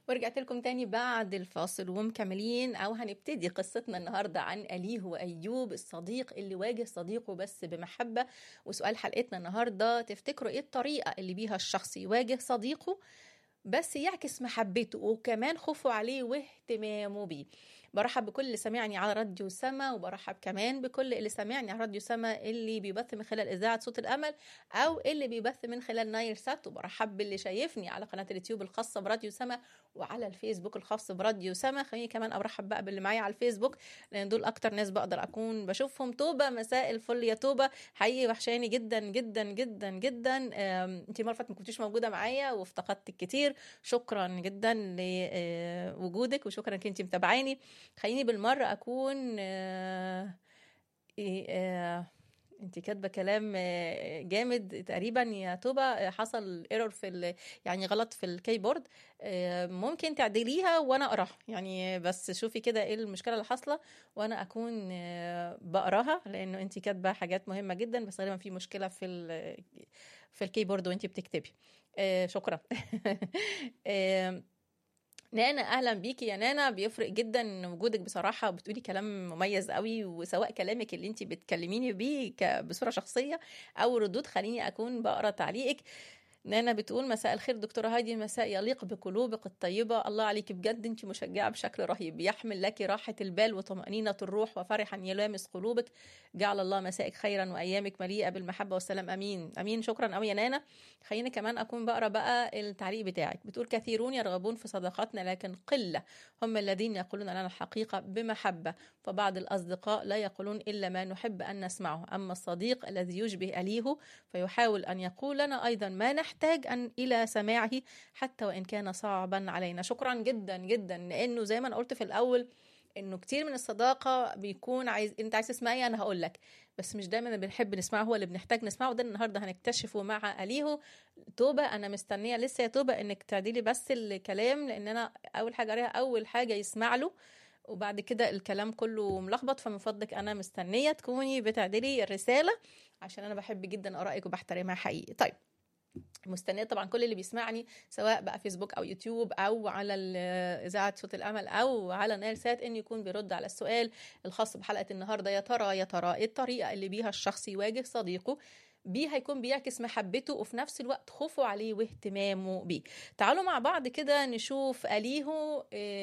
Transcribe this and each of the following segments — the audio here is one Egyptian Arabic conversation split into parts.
ورجعت لكم تاني بعد الفاصل ومكملين او هنبتدي قصتنا النهارده عن اليه وايوب الصديق اللي واجه صديقه بس بمحبه وسؤال حلقتنا النهارده تفتكروا ايه الطريقه اللي بيها الشخص يواجه صديقه بس يعكس محبته وكمان خوفه عليه واهتمامه بيه برحب بكل اللي سمعني على راديو سما وبرحب كمان بكل اللي سمعني على راديو سما اللي بيبث من خلال اذاعه صوت الامل او اللي بيبث من خلال نايل سات وبرحب باللي شايفني على قناه اليوتيوب الخاصه براديو سما وعلى الفيسبوك الخاص براديو سما خليني كمان ابرحب بقى باللي معايا على الفيسبوك لان دول اكتر ناس بقدر اكون بشوفهم توبه مساء الفل يا توبه حقيقي وحشاني جدا جدا جدا جدا انت مره فاتت ما كنتيش موجوده معايا وافتقدتك كتير شكرا جدا لوجودك وشكرا انك انت متابعاني خليني بالمره اكون انت كاتبه كلام جامد تقريبا يا توبه حصل ايرور في يعني غلط في الكيبورد ممكن تعدليها وانا اقراها يعني بس شوفي كده ايه المشكله اللي حاصله وانا اكون بقراها لانه انت كاتبه حاجات مهمه جدا بس غالبا في مشكله في في الكيبورد وانت بتكتبي شكرا نانا اهلا بيكي يا نانا بيفرق جدا وجودك بصراحه بتقولي كلام مميز قوي وسواء كلامك اللي انت بتكلميني بيه بصوره شخصيه او ردود خليني اكون بقرا تعليقك نانا بتقول مساء الخير دكتورة هايدي مساء يليق بقلوبك الطيبة الله عليك بجد انت مشجعة بشكل رهيب يحمل لك راحة البال وطمأنينة الروح وفرحا يلامس قلوبك جعل الله مسائك خيرا وأيامك مليئة بالمحبة والسلام أمين أمين شكرا أوي يا نانا خليني كمان أكون بقرأ بقى التعليق بتاعك بتقول كثيرون يرغبون في صداقتنا لكن قلة هم الذين يقولون لنا الحقيقة بمحبة فبعض الأصدقاء لا يقولون إلا ما نحب أن نسمعه أما الصديق الذي يشبه أليه فيحاول أن يقول لنا أيضا ما نحن نحتاج أن إلى سماعه حتى وإن كان صعبا علينا شكرا جدا جدا لأنه زي ما أنا قلت في الأول انه كتير من الصداقه بيكون عايز انت عايز تسمعي انا هقول لك بس مش دايما بنحب نسمعه هو اللي بنحتاج نسمعه ده النهارده هنكتشفه مع اليهو توبه انا مستنيه لسه يا توبه انك تعديلي بس الكلام لان انا اول حاجه قريها اول حاجه يسمع له وبعد كده الكلام كله ملخبط فمن فضلك انا مستنيه تكوني بتعدلي الرساله عشان انا بحب جدا ارائك وبحترمها حقيقي طيب مستنيه طبعا كل اللي بيسمعني سواء بقى فيسبوك او يوتيوب او على اذاعه صوت الامل او على نايل سات ان يكون بيرد على السؤال الخاص بحلقه النهارده يا ترى يا ترى ايه الطريقه اللي بيها الشخص يواجه صديقه بيه هيكون بيعكس محبته وفي نفس الوقت خوفه عليه واهتمامه بيه تعالوا مع بعض كده نشوف اليهو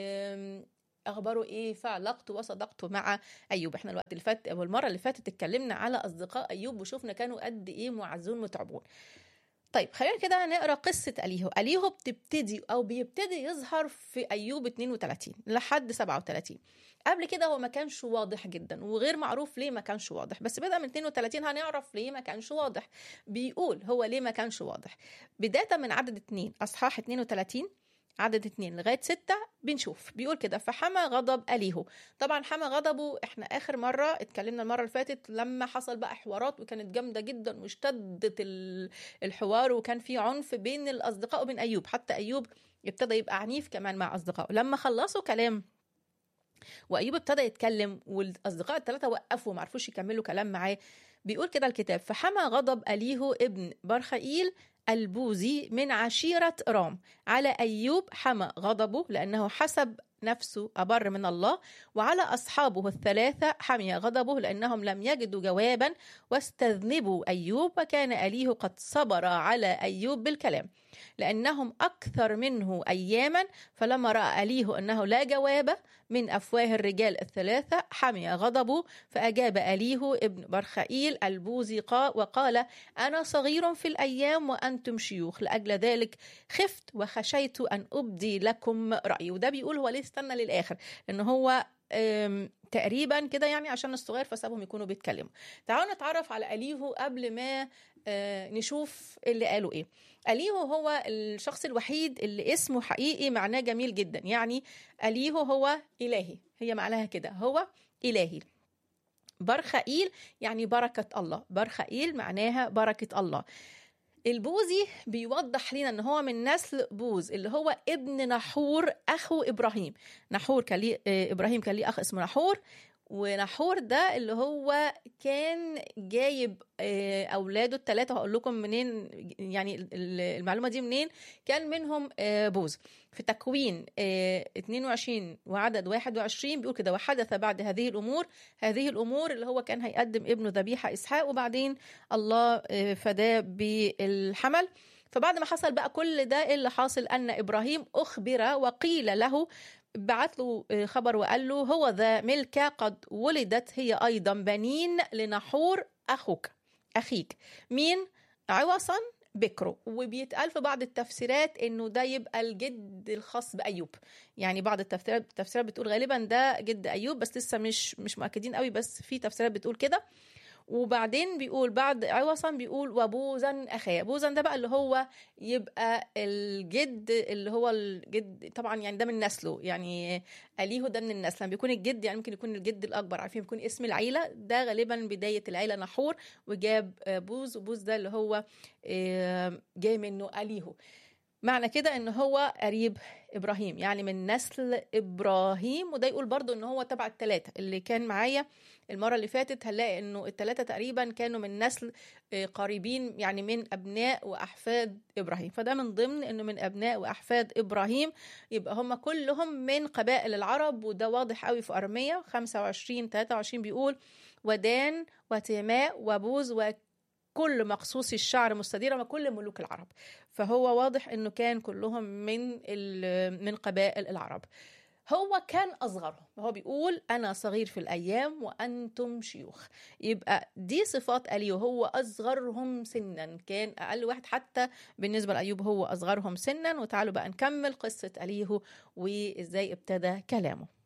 اخباره ايه في علاقته وصداقته مع ايوب احنا الوقت اللي فات او المره اللي فاتت اتكلمنا على اصدقاء ايوب وشوفنا كانوا قد ايه معزون متعبون طيب خلينا كده نقرا قصه اليهو اليهو بتبتدي او بيبتدي يظهر في ايوب 32 لحد 37 قبل كده هو ما كانش واضح جدا وغير معروف ليه ما كانش واضح بس بدا من 32 هنعرف ليه ما كانش واضح بيقول هو ليه ما كانش واضح بدايه من عدد 2 اصحاح 32 عدد اتنين لغاية ستة بنشوف بيقول كده فحمى غضب أليهو طبعا حمى غضبه احنا آخر مرة اتكلمنا المرة اللي فاتت لما حصل بقى حوارات وكانت جامدة جدا واشتدت الحوار وكان في عنف بين الأصدقاء وبين أيوب حتى أيوب ابتدى يبقى عنيف كمان مع أصدقائه لما خلصوا كلام وأيوب ابتدى يتكلم والأصدقاء الثلاثة وقفوا معرفوش يكملوا كلام معاه بيقول كده الكتاب فحمى غضب أليهو ابن برخائيل البوزي من عشيرة رام على أيوب حمى غضبه لأنه حسب نفسه أبر من الله وعلى أصحابه الثلاثة حمي غضبه لأنهم لم يجدوا جوابا واستذنبوا أيوب وكان أليه قد صبر على أيوب بالكلام لأنهم أكثر منه أياما فلما رأى أليه أنه لا جواب من أفواه الرجال الثلاثة حمي غضبه فأجاب أليه ابن برخائيل البوزي وقال أنا صغير في الأيام وأنتم شيوخ لأجل ذلك خفت وخشيت أن أبدي لكم رأيي وده بيقول هو ليه استنى للآخر لأن هو تقريبا كده يعني عشان الصغير فسابهم يكونوا بيتكلموا تعالوا نتعرف على أليهو قبل ما نشوف اللي قالوا ايه أليهو هو الشخص الوحيد اللي اسمه حقيقي معناه جميل جدا يعني أليهو هو إلهي هي معناها كده هو إلهي برخائيل يعني بركة الله برخائيل معناها بركة الله البوذي بيوضح لنا ان هو من نسل بوز اللي هو ابن نحور اخو ابراهيم نحور كان ليه ابراهيم كان ليه اخ اسمه نحور ونحور ده اللي هو كان جايب آه، اولاده الثلاثه هقول لكم منين يعني ال- ال- المعلومه دي منين كان منهم آه، بوز في تكوين آه، 22 وعدد 21 بيقول كده وحدث بعد هذه الامور هذه الامور اللي هو كان هيقدم ابنه ذبيحه اسحاق وبعدين الله آه، فداه بالحمل فبعد ما حصل بقى كل ده إيه اللي حاصل ان ابراهيم اخبر وقيل له بعت له خبر وقال له هو ذا ملكة قد ولدت هي أيضا بنين لنحور أخوك أخيك مين عوصا بكره وبيتقال في بعض التفسيرات انه ده يبقى الجد الخاص بايوب يعني بعض التفسيرات التفسيرات بتقول غالبا ده جد ايوب بس لسه مش مش مؤكدين قوي بس في تفسيرات بتقول كده وبعدين بيقول بعد عوصا بيقول وبوزا اخاه بوزا ده بقى اللي هو يبقى الجد اللي هو الجد طبعا يعني ده من نسله يعني اليهو ده من النسل لما بيكون الجد يعني ممكن يكون الجد الاكبر عارفين بيكون اسم العيله ده غالبا بدايه العيله نحور وجاب آه، بوز وبوز ده اللي هو آه، جاي منه اليهو معنى كده ان هو قريب ابراهيم يعني من نسل ابراهيم وده يقول برضو ان هو تبع الثلاثه اللي كان معايا المره اللي فاتت هنلاقي انه الثلاثه تقريبا كانوا من نسل آه، قريبين يعني من ابناء واحفاد ابراهيم فده من ضمن انه من ابناء واحفاد ابراهيم يبقى هم كلهم من قبائل العرب وده واضح قوي في ارميه 25 23 بيقول ودان وتيماء وبوز وكل مقصوص الشعر مستديرة وكل ملوك العرب فهو واضح انه كان كلهم من ال- من قبائل العرب هو كان اصغرهم هو بيقول انا صغير في الايام وانتم شيوخ يبقى دي صفات اليو هو اصغرهم سنا كان اقل واحد حتى بالنسبه لايوب هو اصغرهم سنا وتعالوا بقى نكمل قصه اليهو وازاي ابتدى كلامه